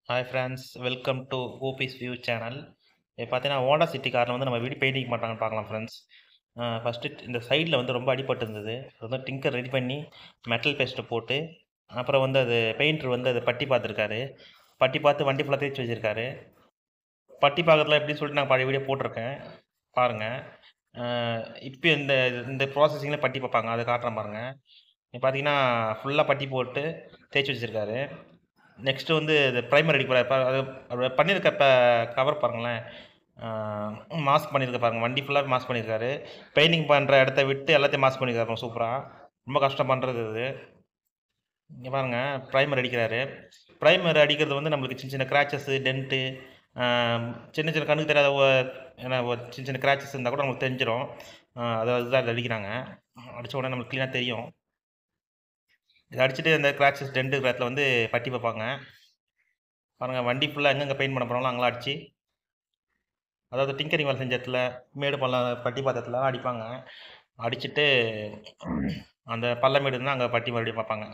hi friends welcome to Opis view channel இப்போ பார்த்தீங்கன்னா ஓடா சிட்டி காரில் வந்து நம்ம வீடு பெயிண்டிங் பண்ணுறாங்கன்னு பார்க்கலாம் ஃப்ரெண்ட்ஸ் ஃபஸ்ட்டு இந்த சைடில் வந்து ரொம்ப அடிபட்டு இருந்தது அது வந்து டிங்கர் ரெடி பண்ணி மெட்டல் பேஸ்ட்டை போட்டு அப்புறம் வந்து அது பெயிண்டர் வந்து அதை பட்டி பார்த்துருக்காரு பட்டி பார்த்து வண்டி ஃபுல்லாக தேய்ச்சி வச்சுருக்காரு பட்டி பார்க்கறதுல எப்படின்னு சொல்லிட்டு நான் பழைய வீடியோ போட்டிருக்கேன் பாருங்கள் இப்போ இந்த இந்த ப்ராசஸிங்கில் பட்டி பார்ப்பாங்க அதை காட்டுறேன் பாருங்கள் இப்போ பார்த்தீங்கன்னா ஃபுல்லாக பட்டி போட்டு தேய்ச்சி வச்சுருக்காரு நெக்ஸ்ட்டு வந்து இது ப்ரைமர் அடிக்க போகிறார் அது அவர் பண்ணியிருக்க இப்போ கவர் பாருங்களேன் மாஸ்க் பண்ணியிருக்க பாருங்க வண்டி ஃபுல்லாக மாஸ்க் பண்ணியிருக்காரு பெயிண்டிங் பண்ணுற இடத்த விட்டு எல்லாத்தையும் மாஸ்க் பண்ணியிருக்காரு சூப்பராக ரொம்ப கஷ்டம் பண்ணுறது இது இங்கே பாருங்கள் ப்ரைமர் அடிக்கிறாரு ப்ரைமர் அடிக்கிறது வந்து நம்மளுக்கு சின்ன சின்ன கிராச்சஸ்ஸு டென்ட்டு சின்ன சின்ன கண்ணுக்கு தெரியாத ஒ- ஏன்னா ஒரு சின்ன சின்ன கிராச்சஸ் இருந்தால் கூட நம்மளுக்கு தெரிஞ்சிடும் அதை அதுதான் இதில் அடிக்கிறாங்க அடித்த உடனே நம்மளுக்கு க்ளீனாக தெரியும் இதை அடிச்சுட்டு அந்த கிராச்சஸ் டென்ட்டு இடத்துல வந்து பட்டி பார்ப்பாங்க பாருங்கள் வண்டி ஃபுல்லாக எங்கெங்கே பெயிண்ட் பண்ண போகிறாங்களோ அங்கெல்லாம் அடிச்சு அதாவது டிங்கரிங் வேலை செஞ்ச இடத்துல மேடு பள்ளம் பட்டி பாத்திரத்துலலாம் அடிப்பாங்க அடிச்சுட்டு அந்த பள்ள மேடு இருந்தால் அங்கே பட்டி மறுபடியும் பார்ப்பாங்க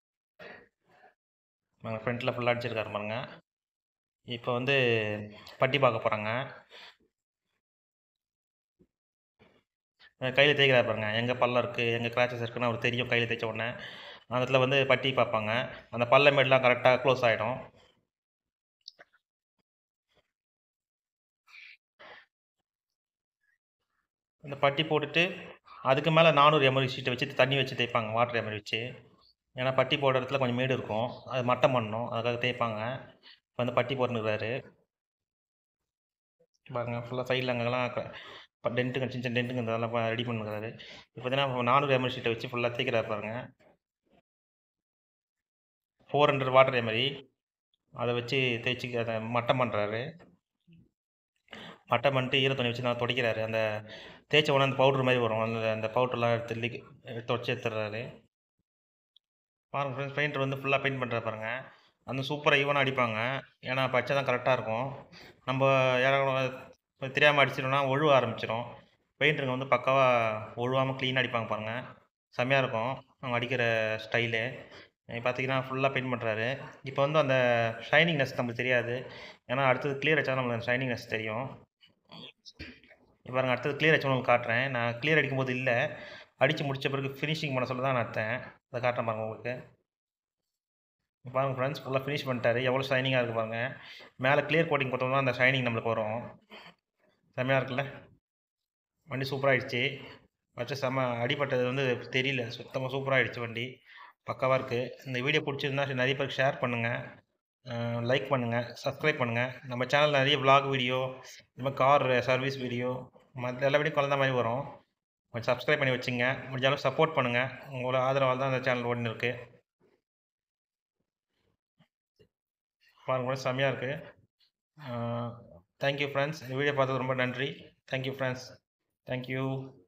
நாங்கள் ஃப்ரண்ட்டில் ஃபுல்லாக அடிச்சிருக்காரு பாருங்க இப்போ வந்து பட்டி பார்க்க போகிறாங்க கையில் தேய்க்கிறாரு பாருங்க எங்கே பள்ளம் இருக்குது எங்கே கிராச்சஸ் இருக்குன்னு அவருக்கு தெரியும் கையில் தேய்ச்ச உடனே அந்த இடத்துல வந்து பட்டி பார்ப்பாங்க அந்த பள்ள மேடுலாம் கரெக்டாக க்ளோஸ் ஆகிடும் அந்த பட்டி போட்டுட்டு அதுக்கு மேலே நானூறு எம்எல் ஷீட்டை வச்சு தண்ணி வச்சு தேய்ப்பாங்க வாட்டர் எம்எல் வச்சு ஏன்னா பட்டி போடுற இடத்துல கொஞ்சம் மேடு இருக்கும் அது மட்டம் பண்ணணும் அதுக்காக தேய்ப்பாங்க இப்போ வந்து பட்டி போட்டுருக்காரு பாருங்க ஃபுல்லாக சைடில் அங்கெல்லாம் இப்போ டென்ட்டுங்க சின்ன சின்ன டென்ட்டுங்க இதெல்லாம் ரெடி பண்ணுறாரு இப்போ பார்த்தீங்கன்னா நானூறு எம்எல் ஷீட்டை வச்சு ஃபுல்லாக தேய்க்கிறாரு பாருங்க ஃபோர் ஹண்ட்ரட் வாட்டர் எம்எல் அதை வச்சு தேய்ச்சி அதை மட்டம் பண்ணுறாரு மட்டம் பண்ணிட்டு ஈர துணி வச்சு நான் துடைக்கிறாரு அந்த தேய்ச்ச உடனே அந்த பவுட்ரு மாதிரி வரும் அந்த அந்த பவுட்ருலாம் எடுத்து லீக் துடைச்சி எடுத்துடுறாரு பாருங்க ஃப்ரெண்ட்ஸ் பெயிண்டர் வந்து ஃபுல்லாக பெயிண்ட் பண்ணுற பாருங்க அந்த சூப்பராக ஈவனாக அடிப்பாங்க ஏன்னா பச்சை தான் கரெக்டாக இருக்கும் நம்ம யாராவது தெரியாமல் அடிச்சிட்டோம்னா ஒழுவ ஆரம்பிச்சிடும் பெயிண்டருங்க வந்து பக்காவாக ஒழுவாமல் க்ளீனாக அடிப்பாங்க பாருங்கள் செம்மையாக இருக்கும் அவங்க அடிக்கிற ஸ்டைலு பார்த்தீங்கன்னா ஃபுல்லாக பெயிண்ட் பண்ணுறாரு இப்போ வந்து அந்த ஷைனிங்னஸ் நமக்கு தெரியாது ஏன்னா அடுத்தது கிளியர் வச்சா நம்மளுக்கு அந்த ஷைனிங்னஸ் தெரியும் இப்போ பாருங்க அடுத்தது கிளியர் வச்சு உங்களுக்கு காட்டுறேன் நான் கிளியர் அடிக்கும்போது இல்லை அடித்து முடிச்ச பிறகு ஃபினிஷிங் பண்ண சொல்ல தான் நான் எடுத்தேன் அதை காட்டுறேன் பாருங்க உங்களுக்கு இப்ப பாருங்க ஃப்ரெண்ட்ஸ் ஃபுல்லாக ஃபினிஷ் பண்ணிட்டாரு எவ்வளோ ஷைனிங்காக இருக்குது பாருங்க மேலே கிளியர் கோட்டிங் கொடுத்தோம்னா அந்த ஷைனிங் நம்மளுக்கு வரும் செம்மையாக இருக்குல்ல வண்டி சூப்பராகிடுச்சு வச்ச செம்ம அடிப்பட்டது வந்து தெரியல சுத்தமாக சூப்பராகிடுச்சு வண்டி பக்காவாக இருக்குது இந்த வீடியோ பிடிச்சிருந்தா நிறைய பேருக்கு ஷேர் பண்ணுங்கள் லைக் பண்ணுங்கள் சப்ஸ்கிரைப் பண்ணுங்கள் நம்ம சேனலில் நிறைய vlog வீடியோ இந்த மாதிரி கார் சர்வீஸ் வீடியோ மற்ற எல்லா வீடியோ குழந்த மாதிரி வரும் கொஞ்சம் சப்ஸ்கிரைப் பண்ணி வச்சுங்க முடிஞ்ச அளவுக்கு சப்போர்ட் பண்ணுங்கள் உங்களோட ஆதரவால் தான் அந்த சேனல் ஓடினு இருக்கு பாருங்க கூட செம்மையாக இருக்குது தேங்க்யூ ஃப்ரெண்ட்ஸ் இந்த வீடியோ பார்த்தது ரொம்ப நன்றி தேங்க்யூ ஃப்ரெண்ட்ஸ் தேங்க்யூ